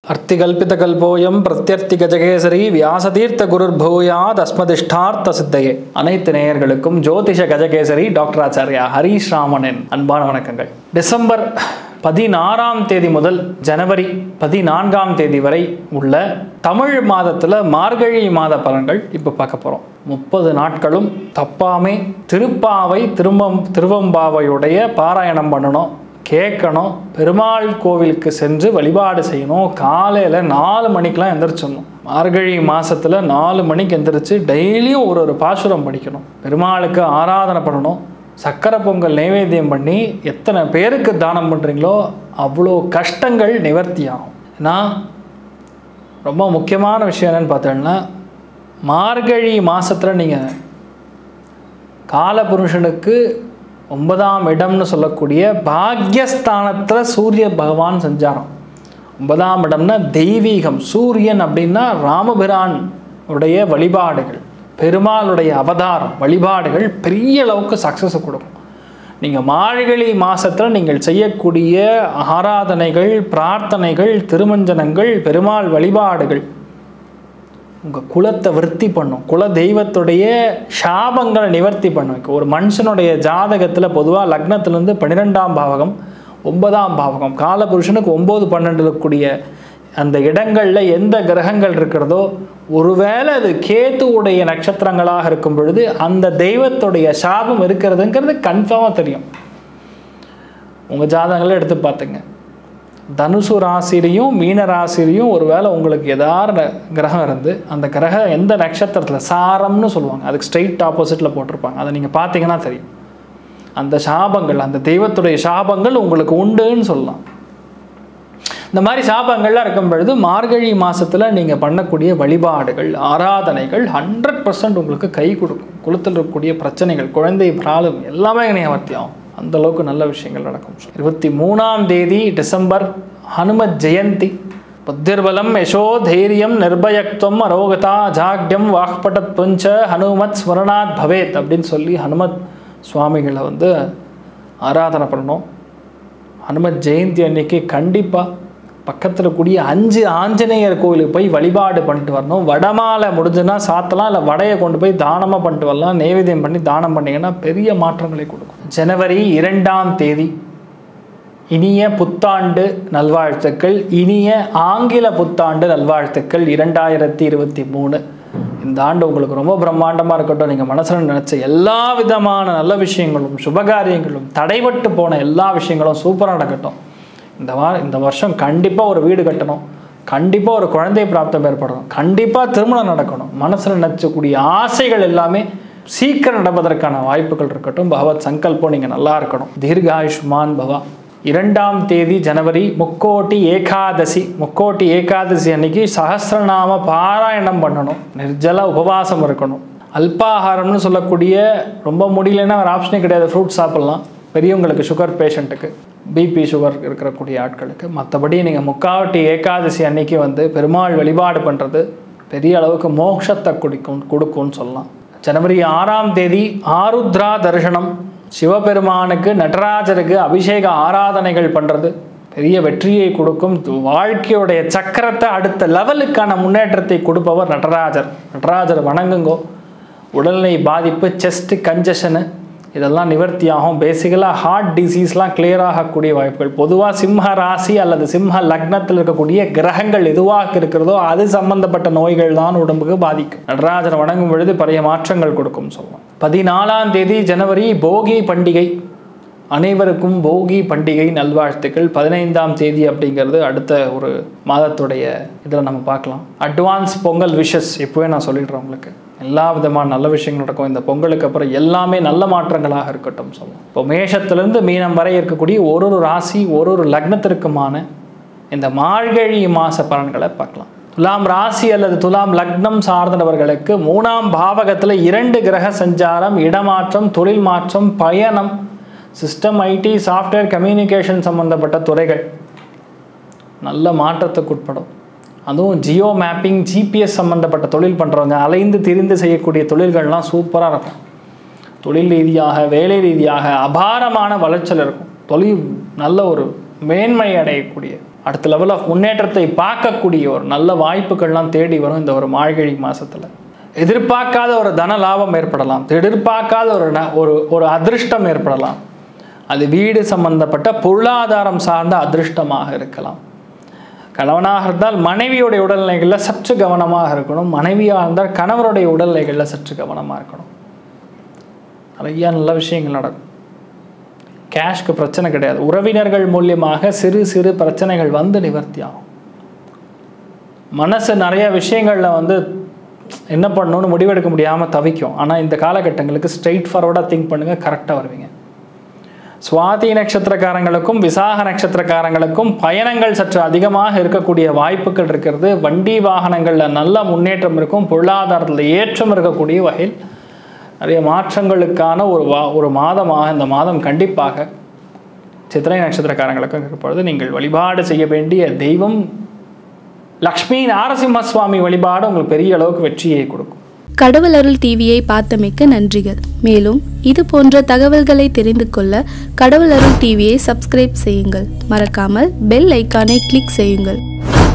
அர்த்திகல்பிதகல்போயம் பிரத்யர்த்தி கஜகேசரி வியாசதீர்த்த குருர்பூயாத் அஸ்மதிஷ்டார்த்த சித்தையே அனைத்து நேயர்களுக்கும் ஜோதிஷ கஜகேசரி டாக்டர் ஆச்சாரியா ஹரீஷ் ராமனின் அன்பான வணக்கங்கள் டிசம்பர் பதினாறாம் தேதி முதல் ஜனவரி பதினான்காம் தேதி வரை உள்ள தமிழ் மாதத்தில் மார்கழி மாத பலன்கள் இப்போ பார்க்க போகிறோம் முப்பது நாட்களும் தப்பாமே திருப்பாவை திரும்பம் திருவம்பாவையுடைய பாராயணம் பண்ணணும் கேட்கணும் பெருமாள் கோவிலுக்கு சென்று வழிபாடு செய்யணும் காலையில் நாலு மணிக்கெலாம் எந்திரிச்சிடணும் மார்கழி மாதத்தில் நாலு மணிக்கு எந்திரிச்சு டெய்லியும் ஒரு ஒரு பாசுரம் படிக்கணும் பெருமாளுக்கு ஆராதனை பண்ணணும் சக்கரை பொங்கல் நைவேத்தியம் பண்ணி எத்தனை பேருக்கு தானம் பண்ணுறீங்களோ அவ்வளோ கஷ்டங்கள் நிவர்த்தி ஆகும் ஏன்னா ரொம்ப முக்கியமான விஷயம் என்னன்னு பார்த்தோம்னா மார்கழி மாதத்தில் நீங்கள் காலபுருஷனுக்கு ஒன்பதாம் இடம்னு சொல்லக்கூடிய பாக்யஸ்தானத்தில் சூரிய பகவான் செஞ்சாராம் ஒன்பதாம் இடம்னா தெய்வீகம் சூரியன் அப்படின்னா ராமபிரான் உடைய வழிபாடுகள் பெருமாளுடைய அவதாரம் வழிபாடுகள் பெரிய அளவுக்கு சக்ஸஸை கொடுக்கும் நீங்கள் மார்கழி மாதத்தில் நீங்கள் செய்யக்கூடிய ஆராதனைகள் பிரார்த்தனைகள் திருமஞ்சனங்கள் பெருமாள் வழிபாடுகள் உங்கள் குலத்தை விருத்தி பண்ணும் குல தெய்வத்துடைய சாபங்களை நிவர்த்தி பண்ணும் இப்போ ஒரு மனுஷனுடைய ஜாதகத்தில் பொதுவாக லக்னத்திலேருந்து பன்னிரெண்டாம் பாவகம் ஒன்பதாம் பாவகம் காலபுருஷனுக்கு ஒம்பது பன்னெண்டு இருக்கக்கூடிய அந்த இடங்களில் எந்த கிரகங்கள் இருக்கிறதோ ஒருவேளை அது கேத்துவுடைய நட்சத்திரங்களாக இருக்கும் பொழுது அந்த தெய்வத்துடைய சாபம் இருக்கிறதுங்கிறது கன்ஃபார்மாக தெரியும் உங்கள் ஜாதகங்களை எடுத்து பார்த்துங்க தனுசு ராசிலையும் மீன ராசிலையும் ஒருவேளை உங்களுக்கு ஏதாவது கிரகம் இருந்து அந்த கிரகம் எந்த நட்சத்திரத்தில் சாரம்னு சொல்லுவாங்க அதுக்கு ஸ்ட்ரெயிட் ஆப்போசிட்டில் போட்டிருப்பாங்க அதை நீங்கள் பார்த்தீங்கன்னா தெரியும் அந்த சாபங்கள் அந்த தெய்வத்துடைய சாபங்கள் உங்களுக்கு உண்டுன்னு சொல்லலாம் இந்த மாதிரி சாபங்கள்லாம் இருக்கும் பொழுது மார்கழி மாதத்தில் நீங்கள் பண்ணக்கூடிய வழிபாடுகள் ஆராதனைகள் ஹண்ட்ரட் பர்சன்ட் உங்களுக்கு கை கொடுக்கும் குளத்தில் இருக்கக்கூடிய பிரச்சனைகள் குழந்தை பிராலும் எல்லாமே நிவர்த்தி ஆகும் அந்த அளவுக்கு நல்ல விஷயங்கள் நடக்கும் இருபத்தி மூணாம் தேதி டிசம்பர் ஹனுமத் ஜெயந்தி புத்திர்பலம் யசோ தைரியம் நிர்பயக்துவம் அரோகதா ஜாக்யம் வாக்பட்டத் புஞ்ச ஹனுமத் ஸ்மரணாத் பவேத் அப்படின்னு சொல்லி ஹனுமத் சுவாமிகளை வந்து ஆராதனை பண்ணணும் ஹனுமத் ஜெயந்தி அன்னைக்கு கண்டிப்பாக பக்கத்தில் கூடிய அஞ்சு ஆஞ்சநேயர் கோயிலுக்கு போய் வழிபாடு பண்ணிட்டு வரணும் வடமாலை முடிஞ்சுன்னா சாத்தலாம் இல்லை வடையை கொண்டு போய் தானமாக பண்ணிட்டு வரலாம் நைவேத்தியம் பண்ணி தானம் பண்ணிங்கன்னா பெரிய மாற்றங்களை கொடுக்கும் ஜனவரி இரண்டாம் தேதி இனிய புத்தாண்டு நல்வாழ்த்துக்கள் இனிய ஆங்கில புத்தாண்டு நல்வாழ்த்துக்கள் இரண்டாயிரத்தி இருபத்தி மூணு இந்த ஆண்டு உங்களுக்கு ரொம்ப பிரம்மாண்டமாக இருக்கட்டும் நீங்கள் மனசில் நினச்ச எல்லா விதமான நல்ல விஷயங்களும் சுபகாரியங்களும் தடைபட்டு போன எல்லா விஷயங்களும் சூப்பராக நடக்கட்டும் இந்த வா இந்த வருஷம் கண்டிப்பாக ஒரு வீடு கட்டணும் கண்டிப்பாக ஒரு குழந்தை பிராப்தம் ஏற்படணும் கண்டிப்பாக திருமணம் நடக்கணும் மனசில் நினச்சக்கூடிய ஆசைகள் எல்லாமே சீக்கிரம் நடப்பதற்கான வாய்ப்புகள் இருக்கட்டும் பகவத் சங்கல்பம் நீங்கள் நல்லா இருக்கணும் தீர்காயுஷ்மான் பவா இரண்டாம் தேதி ஜனவரி முக்கோட்டி ஏகாதசி முக்கோட்டி ஏகாதசி அன்னைக்கு சஹசிரநாம பாராயணம் பண்ணணும் நிர்ஜல உபவாசம் இருக்கணும் அல்பாகாரம்னு சொல்லக்கூடிய ரொம்ப முடியலன்னா ஒரு ஆப்ஷனே கிடையாது ஃப்ரூட் சாப்பிட்லாம் பெரியவங்களுக்கு சுகர் பேஷண்ட்டுக்கு பிபி சுகர் இருக்கக்கூடிய ஆட்களுக்கு மற்றபடி நீங்கள் முக்காவட்டி ஏகாதசி அன்னைக்கு வந்து பெருமாள் வழிபாடு பண்ணுறது பெரிய அளவுக்கு மோட்சத்தை குடிக்கும் கொடுக்கும்னு சொல்லலாம் ஜனவரி ஆறாம் தேதி ஆருத்ரா தரிசனம் சிவபெருமானுக்கு நடராஜருக்கு அபிஷேக ஆராதனைகள் பண்ணுறது பெரிய வெற்றியை கொடுக்கும் வாழ்க்கையுடைய சக்கரத்தை அடுத்த லெவலுக்கான முன்னேற்றத்தை கொடுப்பவர் நடராஜர் நடராஜர் வணங்குங்கோ உடல்நிலை பாதிப்பு செஸ்ட் கன்ஜஷனு இதெல்லாம் நிவர்த்தி ஆகும் பேசிக்கலாக ஹார்ட் டிசீஸ்லாம் கிளியர் ஆகக்கூடிய வாய்ப்புகள் பொதுவாக சிம்ம ராசி அல்லது சிம்ம லக்னத்தில் இருக்கக்கூடிய கிரகங்கள் எதுவாக இருக்கிறதோ அது சம்பந்தப்பட்ட நோய்கள் தான் உடம்புக்கு பாதிக்கும் நடராஜர் வணங்கும் பொழுது பழைய மாற்றங்கள் கொடுக்கும் சொல்லுவோம் பதினாலாம் தேதி ஜனவரி போகி பண்டிகை அனைவருக்கும் போகி பண்டிகை நல்வாழ்த்துக்கள் பதினைந்தாம் தேதி அப்படிங்கிறது அடுத்த ஒரு மாதத்துடைய இதில் நம்ம பார்க்கலாம் அட்வான்ஸ் பொங்கல் விஷஸ் இப்போவே நான் சொல்லிடுறேன் உங்களுக்கு எல்லா விதமான நல்ல விஷயங்கள் நடக்கும் இந்த பொங்கலுக்கு அப்புறம் எல்லாமே நல்ல மாற்றங்களாக இருக்கட்டும் சொல்லுவோம் இப்போ மேஷத்துலேருந்து மீனம் வரை இருக்கக்கூடிய ஒரு ஒரு ராசி ஒரு ஒரு லக்னத்திற்குமான இந்த மார்கழி மாத பலன்களை பார்க்கலாம் துலாம் ராசி அல்லது துலாம் லக்னம் சார்ந்தவர்களுக்கு மூணாம் பாவகத்தில் இரண்டு கிரக சஞ்சாரம் இடமாற்றம் தொழில் மாற்றம் பயணம் சிஸ்டம் ஐடி சாஃப்ட்வேர் கம்யூனிகேஷன் சம்மந்தப்பட்ட துறைகள் நல்ல மாற்றத்துக்கு உட்படும் அதுவும் ஜியோ மேப்பிங் ஜிபிஎஸ் சம்மந்தப்பட்ட தொழில் பண்ணுறவங்க அலைந்து திரிந்து செய்யக்கூடிய தொழில்கள்லாம் சூப்பராக இருக்கும் தொழில் ரீதியாக வேலை ரீதியாக அபாரமான வளர்ச்சல் இருக்கும் தொழில் நல்ல ஒரு மேன்மை அடையக்கூடிய அடுத்த லெவல் ஆஃப் முன்னேற்றத்தை பார்க்கக்கூடிய ஒரு நல்ல வாய்ப்புகள்லாம் தேடி வரும் இந்த ஒரு மார்கழி மாசத்துல எதிர்பார்க்காத ஒரு தன லாபம் ஏற்படலாம் எதிர்பார்க்காத ஒரு ந- ஒரு ஒரு அதிர்ஷ்டம் ஏற்படலாம் அது வீடு சம்பந்தப்பட்ட பொருளாதாரம் சார்ந்த அதிர்ஷ்டமாக இருக்கலாம் கணவனாக இருந்தால் மனைவியுடைய உடல்நிலைகளில் சற்று கவனமாக இருக்கணும் மனைவியாக இருந்தால் கணவருடைய உடல்நிலைகளில் சற்று கவனமாக இருக்கணும் நிறைய நல்ல விஷயங்கள் நடக்கும் கேஷ்க்கு பிரச்சனை கிடையாது உறவினர்கள் மூலியமாக சிறு சிறு பிரச்சனைகள் வந்து நிவர்த்தி ஆகும் மனசு நிறைய விஷயங்களில் வந்து என்ன பண்ணணும்னு முடிவெடுக்க முடியாமல் தவிக்கும் ஆனால் இந்த காலகட்டங்களுக்கு ஸ்ட்ரெயிட் ஃபார்வர்டாக திங்க் பண்ணுங்கள் கரெக்டாக வருவீங்க சுவாதி நட்சத்திரக்காரங்களுக்கும் விசாக நட்சத்திரக்காரங்களுக்கும் பயணங்கள் சற்று அதிகமாக இருக்கக்கூடிய வாய்ப்புகள் இருக்கிறது வண்டி வாகனங்களில் நல்ல முன்னேற்றம் இருக்கும் பொருளாதாரத்தில் ஏற்றம் இருக்கக்கூடிய வகையில் நிறைய மாற்றங்களுக்கான ஒரு வா ஒரு மாதமாக இந்த மாதம் கண்டிப்பாக சித்திரை நட்சத்திரக்காரங்களுக்கும் இருப்பொழுது நீங்கள் வழிபாடு செய்ய வேண்டிய தெய்வம் லக்ஷ்மி நாரசிம்ம சுவாமி வழிபாடு உங்களுக்கு பெரிய அளவுக்கு வெற்றியை கொடுக்கும் கடவுள் அருள் டிவியை பார்த்தமைக்க நன்றிகள் மேலும் இது போன்ற தகவல்களை தெரிந்து கொள்ள கடவுள் அருள் டிவியை சப்ஸ்கிரைப் செய்யுங்கள் மறக்காமல் பெல் ஐக்கானை கிளிக் செய்யுங்கள்